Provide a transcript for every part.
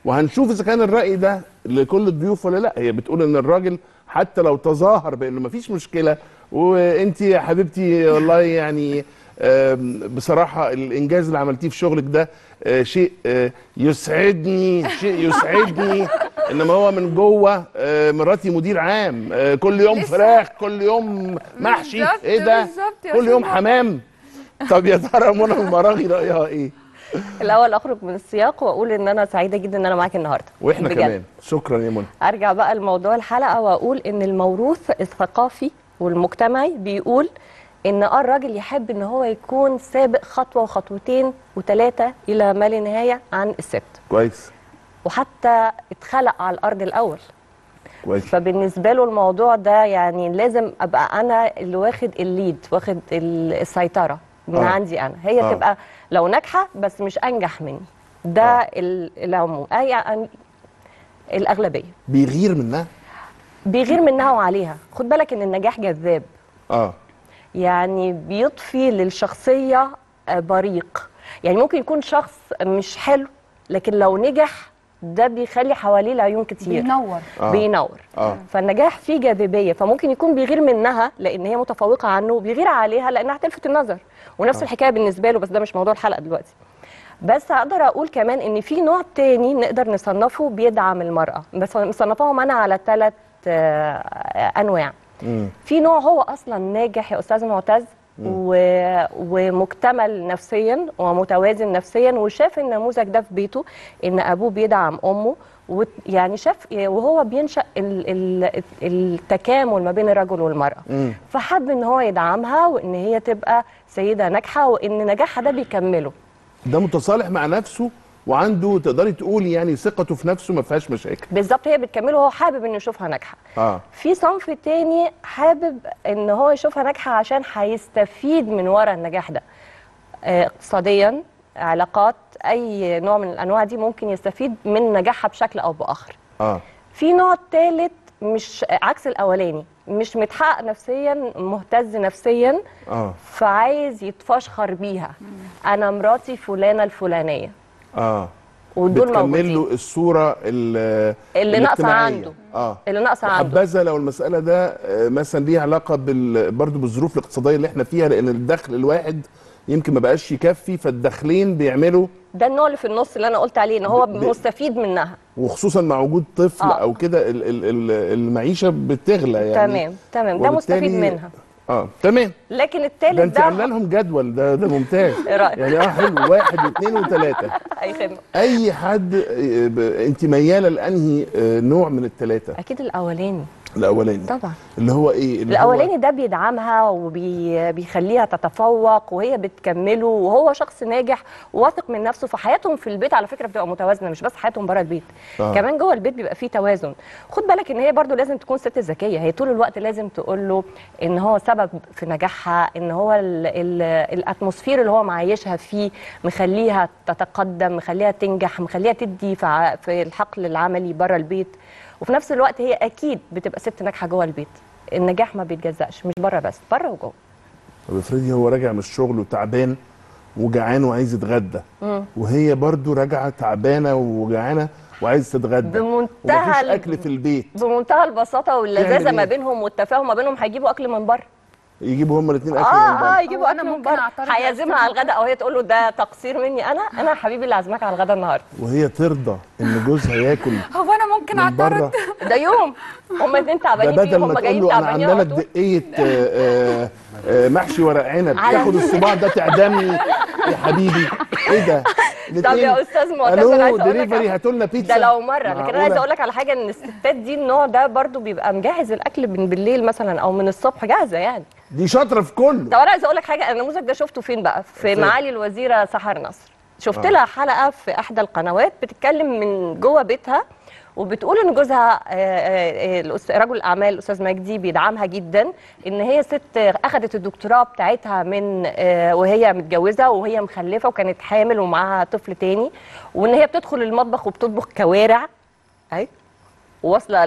وهنشوف اذا كان الراي ده لكل الضيوف ولا لا هي بتقول ان الراجل حتى لو تظاهر بانه مفيش مشكله وانت يا حبيبتي والله يعني آم، بصراحه الانجاز اللي عملتيه في شغلك ده آه، شيء آه، يسعدني شيء يسعدني انما هو من جوه آه، مراتي مدير عام آه، كل يوم لسه. فراخ كل يوم محشي بالظبط، ايه ده بالظبط يا كل يوم أستاذ حمام طب يا ترى منى المراغي رايها ايه الاول اخرج من السياق واقول ان انا سعيده جدا ان انا معاكي النهارده واحنا بجد. كمان شكرا يا منى ارجع بقى لموضوع الحلقه واقول ان الموروث الثقافي والمجتمعي بيقول ان اه الراجل يحب ان هو يكون سابق خطوه وخطوتين وثلاثه الى ما لا نهايه عن الست كويس وحتى اتخلق على الارض الاول كويس فبالنسبه له الموضوع ده يعني لازم ابقى انا اللي واخد الليد واخد ال- السيطره من آه. آه. عندي انا هي آه. آه. تبقى لو ناجحه بس مش انجح مني ده آه. آه. العموم آه يعني الاغلبيه بيغير منها بيغير منها وعليها خد بالك ان النجاح جذاب اه يعني بيضفي للشخصيه آه، بريق يعني ممكن يكون شخص مش حلو لكن لو نجح ده بيخلي حواليه العيون كتير بينور آه. بينور اه فالنجاح فيه جاذبيه فممكن يكون بيغير منها لان هي متفوقه عنه وبيغير عليها لانها هتلفت النظر ونفس آه. الحكايه بالنسبه له بس ده مش موضوع الحلقه دلوقتي بس اقدر اقول كمان ان في نوع تاني نقدر نصنفه بيدعم المراه بس مصنفاهم انا على ثلاث انواع مم. في نوع هو اصلا ناجح يا استاذ معتز و... ومكتمل نفسيا ومتوازن نفسيا وشاف النموذج ده في بيته ان ابوه بيدعم امه ويعني شاف وهو بينشا ال... ال... التكامل ما بين الرجل والمراه مم. فحب ان هو يدعمها وان هي تبقى سيده ناجحه وان نجاحها ده بيكمله ده متصالح مع نفسه وعنده تقدري تقولي يعني ثقته في نفسه ما فيهاش مشاكل بالظبط هي بتكمله وهو حابب انه يشوفها ناجحه اه في صنف تاني حابب ان هو يشوفها ناجحه عشان هيستفيد من ورا النجاح ده آه، اقتصاديا علاقات اي نوع من الانواع دي ممكن يستفيد من نجاحها بشكل او باخر اه في نوع تالت مش عكس الاولاني مش متحقق نفسيا مهتز نفسيا اه فعايز يتفشخر بيها انا مراتي فلانه الفلانيه اه ودول بتكمل موجودين له الصوره ال- اللي ناقصه الاجتماعية. عنده اه اللي ناقصه عنده حبذا لو المساله ده آه، مثلا ليها علاقه بال... برضه بالظروف الاقتصاديه اللي احنا فيها لان الدخل الواحد يمكن ما بقاش يكفي فالدخلين بيعملوا ده النوع اللي في النص اللي انا قلت عليه ان هو ب- ب- مستفيد منها وخصوصا مع وجود طفل آه. او كده ال... ال... ال... المعيشه بتغلى يعني تمام تمام ده مستفيد وبالتالي- منها اه تمام لكن ده التالت انت ده عامله لهم جدول ده ده ممتاز إيه رأيك؟ يعني اه حلو واحد واثنين وثلاثه اي خدمه اي حد آه، ب- انت مياله لانهي آه، نوع من الثلاثه اكيد الاولاني الاولاني طبعا اللي هو ايه اللي الاولاني ده بيدعمها وبيخليها تتفوق وهي بتكمله وهو شخص ناجح وواثق من نفسه فحياتهم في البيت على فكره بتبقى متوازنه مش بس حياتهم بره البيت آه. آه. كمان جوه البيت بيبقى فيه توازن خد بالك ان هي برضو لازم تكون ست ذكيه هي طول الوقت لازم تقول له ان هو سبب في نجاحها ان هو ال ال الاتموسفير اللي هو معيشها فيه مخليها تتقدم مخليها تنجح مخليها تدي في ع- في الحقل العملي بره البيت وفي نفس الوقت هي اكيد بتبقى ست ناجحه جوه البيت النجاح ما بيتجزأش مش بره بس بره وجوه طب افرضي هو راجع من الشغل وتعبان وجعان وعايز يتغدى وهي برضو راجعه تعبانه وجعانه وعايز تتغدى بمنتهى ومفيش ال- اكل في البيت بمنتهى البساطه واللذاذه تعمل ما إيه؟ بينهم والتفاهم ما بينهم هيجيبوا اكل من بره يجيبوا هما الاثنين اكل اه من اه بره يجيبوا هو اكل أنا من ممكن بره أعترض يا هيعزمها أستاذ على الغداء او هي تقول له ده تقصير مني انا انا يا حبيبي اللي عازماك على الغداء النهارده وهي ترضى ان جوزها ياكل هو انا ممكن من اعترض بره ده يوم هما الاثنين ده تعبانين فيه بدل ما هما تقول جايين له انا تعبانين عامله على لك طول دقيه آه، آه، آه، محشي ورق عنب على- تاخد الصباع ده تعدمني يا حبيبي ايه ده طب يا استاذ معتز انا الو عايزه اقول لك دليفري هاتوا لنا بيتزا ده لو مره لكن انا معقولة؟ عايزه اقول لك على حاجه ان الستات دي النوع ده برضو بيبقى مجهز الاكل من بالليل مثلا او من الصبح جاهزه يعني دي شاطره في كله طب انا عايزه اقول لك حاجه النموذج ده شفته فين بقى في فين؟ معالي الوزيره سحر نصر شفت آه. لها حلقه في احدى القنوات بتتكلم من جوه بيتها وبتقول ان جوزها آه، آه، آه، الأس- رجل الاعمال الاستاذ مجدي بيدعمها جدا ان هي ست اخذت الدكتوراه بتاعتها من آه، وهي متجوزه وهي مخلفه وكانت حامل ومعاها طفل تاني وان هي بتدخل المطبخ وبتطبخ كوارع اهي واصله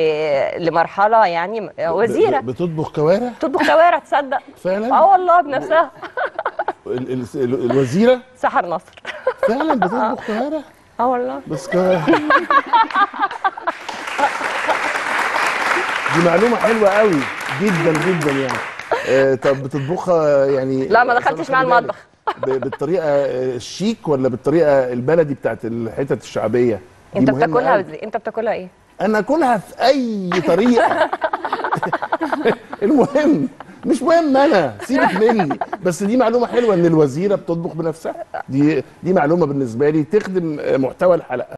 ل- لمرحله يعني وزيره ب- بتطبخ كوارع بتطبخ كوارع تصدق فعلا اه والله بنفسها ال- ال- ال- الوزيره سحر نصر فعلا بتطبخ كوارع اه والله بس ك... دي معلومه حلوه قوي جدا جدا يعني آه طب بتطبخها يعني لا، ما أصل أنا دخلتش خلي مع بالك، المطبخ. ب- بالطريقه آه، الشيك ولا بالطريقه البلدي بتاعت الحتت الشعبيه دي انت مهمة بتاكلها قوي. ازاي انت بتاكلها ايه انا اكلها في اي طريقه المهم مش مهم انا سيبك مني بس دي معلومه حلوه ان الوزيره بتطبخ بنفسها دي دي معلومه بالنسبه لي تخدم محتوى الحلقه